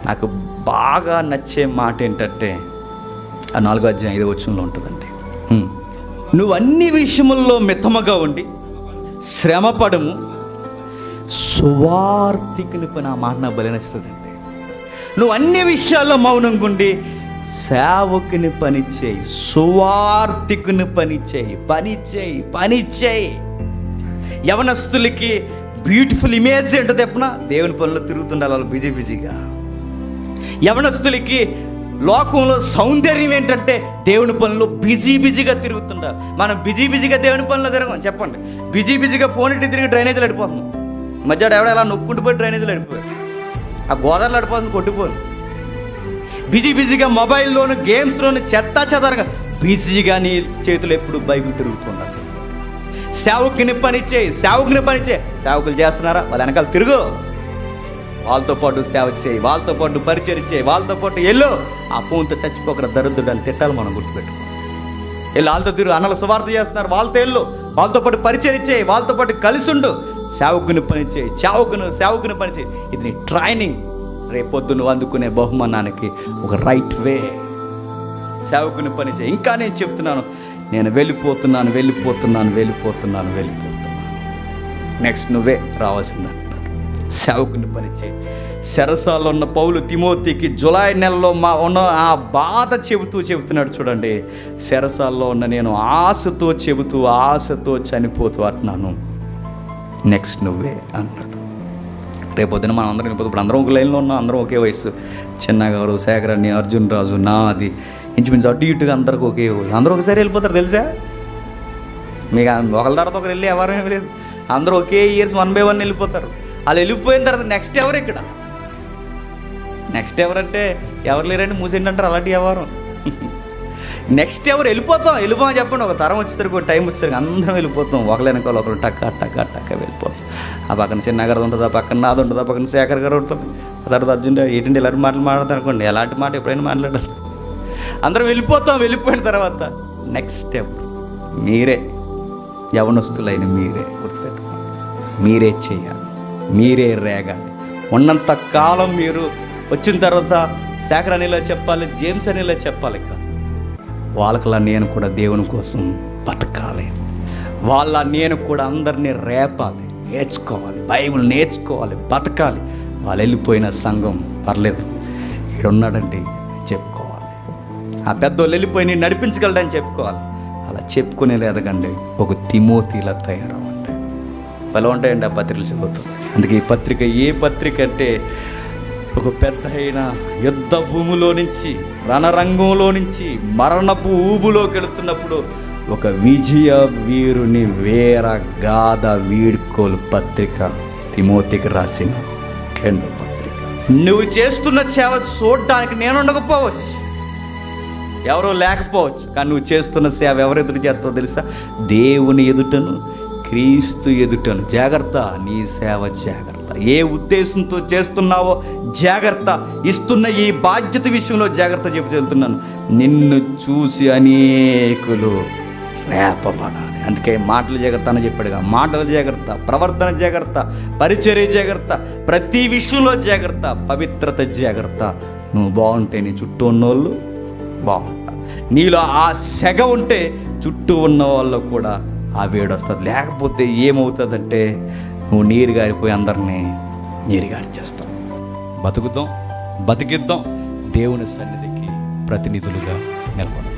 నాకు బాగా నచ్చే మాట ఏంటంటే ఆ నాలుగో అధ్యాయం ఐదో వచ్చంలో ఉంటుందండి హ్మ్. నువ్వు అన్ని విషయముల్లో మితముగా ఉండి శ్రమపడము సువార్థికుని పని ఆ మాట నాకు బలి నచ్చుతుందండి నువ్వు అన్ని విషయాల్లో మౌనంగా ఉండి సేవకుని పని చేయి సువార్థికుని పని చేయి పని చేయి పని చేయి యవనస్తులకి బ్యూటిఫుల్ ఇమేజ్ ఏంటో చెప్పిన దేవుని పనులు తిరుగుతుండాలి వాళ్ళు బిజీ బిజీగా యవనస్తులకి లోకంలో సౌందర్యం ఏంటంటే దేవుని పనులు బిజీ బిజీగా తిరుగుతుంటా మనం బిజీ బిజీగా దేవుని పనులు తిరగం చెప్పండి బిజీ బిజీగా ఫోన్ ఇట్టి తిరిగి డ్రైనేజీలు అడిపోతున్నాం మధ్యలో ఎవడో ఎలా నొక్కుంటూ పోయి డ్రైనేజీలు అడిపోయారు ఆ గోదావరిలో అడిపోతుంది కొట్టిపోను బిజీ బిజీగా మొబైల్లోను గేమ్స్లోను చెత్త చెదరగా బిజీగా నీ చేతులు ఎప్పుడు బైబిల్ తిరుగుతుండాలి సేవకుని పని చేయి సేవకుని పని చేయి సేవకులు చేస్తున్నారా వాళ్ళ వెనకాల తిరుగు వాళ్ళతో పాటు సేవ చేయి వాళ్ళతో పాటు పరిచయం చేయి వాళ్ళతో పాటు ఎల్లు ఆ ఫోన్తో చచ్చిపోకర దరిద్రుడు అని తిట్టాలి మనం గుర్తుపెట్టుకో వెళ్ళి వాళ్ళతో తిరుగు అన్నలు సువార్త చేస్తున్నారు వాళ్ళతో వెళ్ళు వాళ్ళతో పాటు పరిచయం చేయి వాళ్ళతో పాటు కలిసి ఉండు సేవకుని పని చేయి సేవకును సేవకుని పని చేయి ఇది నీ ట్రైనింగ్ రేపొద్దు నువ్వు అందుకునే బహుమానానికి ఒక రైట్ వే సేవకుని పని చేయి ఇంకా నేను చెప్తున్నాను నేను వెళ్ళిపోతున్నాను వెళ్ళిపోతున్నాను వెళ్ళిపోతున్నాను వెళ్ళిపోతున్నాను నెక్స్ట్ నువ్వే రావాల్సింది అంటున్నాడు సేవకుని పని చేయి సెరసాల్లో ఉన్న పౌలు తిమోతికి జులై నెలలో మా ఉన్న ఆ బాధ చెబుతూ చెబుతున్నాడు చూడండి సెరసాల్లో ఉన్న నేను ఆశతో చెబుతూ ఆశతో చనిపోతూ అంటున్నాను నెక్స్ట్ నువ్వే అన్నాడు రేపొద్దున మనం అందరం ఇప్పుడు ఇప్పుడు అందరం ఒక లైన్లో ఉన్నాం అందరం ఒకే వయసు చిన్నగారు శేఖరణి అర్జున్ రాజు నాది ఇంచుమించు అటు ఇటుగా అందరికి ఒకే వయసు అందరూ ఒకసారి వెళ్ళిపోతారు తెలుసా మీకు ఒకరి తర్వాత ఒకరు వెళ్ళి ఎవరు ఏమీ లేదు అందరూ ఒకే ఇయర్స్ వన్ బై వన్ వెళ్ళిపోతారు వాళ్ళు వెళ్ళిపోయిన తర్వాత నెక్స్ట్ ఎవరు ఇక్కడ నెక్స్ట్ ఎవరంటే ఎవరు లేరంటే మూసేంటి అంటారు అలాంటి ఎవరు నెక్స్ట్ ఎవరు వెళ్ళిపోతాం వెళ్ళిపోమని చెప్పండి ఒక తరం వచ్చేసరికి ఒక టైం వచ్చేసరికి అందరం వెళ్ళిపోతాం ఒకరి వెనకాల ఒకరు టక్క టక్క టక్క వెళ్ళిపోతాం ఆ పక్కన చిన్న గారు ఉంటుంది ఆ పక్కన నాది ఉంటుంది ఆ పక్కన శేఖర్ గారు ఉంటుంది ఆ తర్వాత అర్జున్ ఏంటంటే ఇలాంటి మాటలు మాట్లాడతారు అనుకోండి ఎలాంటి మాట ఎప్పుడైనా మాట్లాడాలి అందరం వెళ్ళిపోతాం వెళ్ళిపోయిన తర్వాత నెక్స్ట్ స్టెప్ మీరే యవనస్తులైన మీరే గుర్తుపెట్టుకోండి మీరే చేయాలి మీరే రేగాలి ఉన్నంత కాలం మీరు వచ్చిన తర్వాత శేఖర్ అనేలా చెప్పాలి జేమ్స్ అనేలా చెప్పాలి కాదు వాళ్ళకలా నేను కూడా దేవుని కోసం బతకాలి వాళ్ళ నేను కూడా అందరినీ రేపాలి నేర్చుకోవాలి బైబిల్ నేర్చుకోవాలి బతకాలి వాళ్ళు వెళ్ళిపోయిన సంఘం పర్లేదు ఇక్కడ ఉన్నాడంటే చెప్పుకోవాలి ఆ పెద్దోళ్ళు వెళ్ళిపోయి నేను నడిపించగలడని చెప్పుకోవాలి అలా చెప్పుకునేలా ఎదగండి ఒక తిమోతిలా తయారవ్వండి భలే ఉంటాయండి ఆ పత్రికలు చదువుతాం అందుకే ఈ పత్రిక ఏ పత్రిక అంటే ఒక పెద్ద అయిన యుద్ధ భూమిలో నుంచి రణరంగంలో నుంచి మరణపు ఊబులోకి వెళుతున్నప్పుడు ఒక విజయ వీరుని వేర గాథ వీడ్కోలు పత్రిక తిమోతికి రాసిన రెండో పత్రిక నువ్వు చేస్తున్న సేవ చూడడానికి నేను ఉండకపోవచ్చు ఎవరో లేకపోవచ్చు కానీ నువ్వు చేస్తున్న సేవ ఎవరు ఎదురు చేస్తావో తెలుసా దేవుని ఎదుటను క్రీస్తు ఎదుటను జాగ్రత్త నీ సేవ జాగ్రత్త ఏ ఉద్దేశంతో చేస్తున్నావో జాగ్రత్త ఇస్తున్న ఈ బాధ్యత విషయంలో జాగ్రత్త చెబుతూ వెళ్తున్నాను నిన్ను చూసి అనేకులు రేపబడాలి అందుకే మాటలు జాగ్రత్త అని చెప్పాడుగా మాటల జాగ్రత్త ప్రవర్తన జాగ్రత్త పరిచర్య జాగ్రత్త ప్రతి విషయంలో జాగ్రత్త పవిత్రత జాగ్రత్త నువ్వు బాగుంటే నీ చుట్టూ ఉన్నోళ్ళు బాగుంటా నీలో ఆ సెగ ఉంటే చుట్టూ ఉన్న వాళ్ళు కూడా ఆ వేడి వస్తుంది లేకపోతే ఏమవుతుందంటే నువ్వు నీరు గారిపోయి అందరినీ నీరు గారిచేస్తావు బతుకుతాం బతికిద్దాం దేవుని సన్నిధికి ప్రతినిధులుగా నిలబడదాం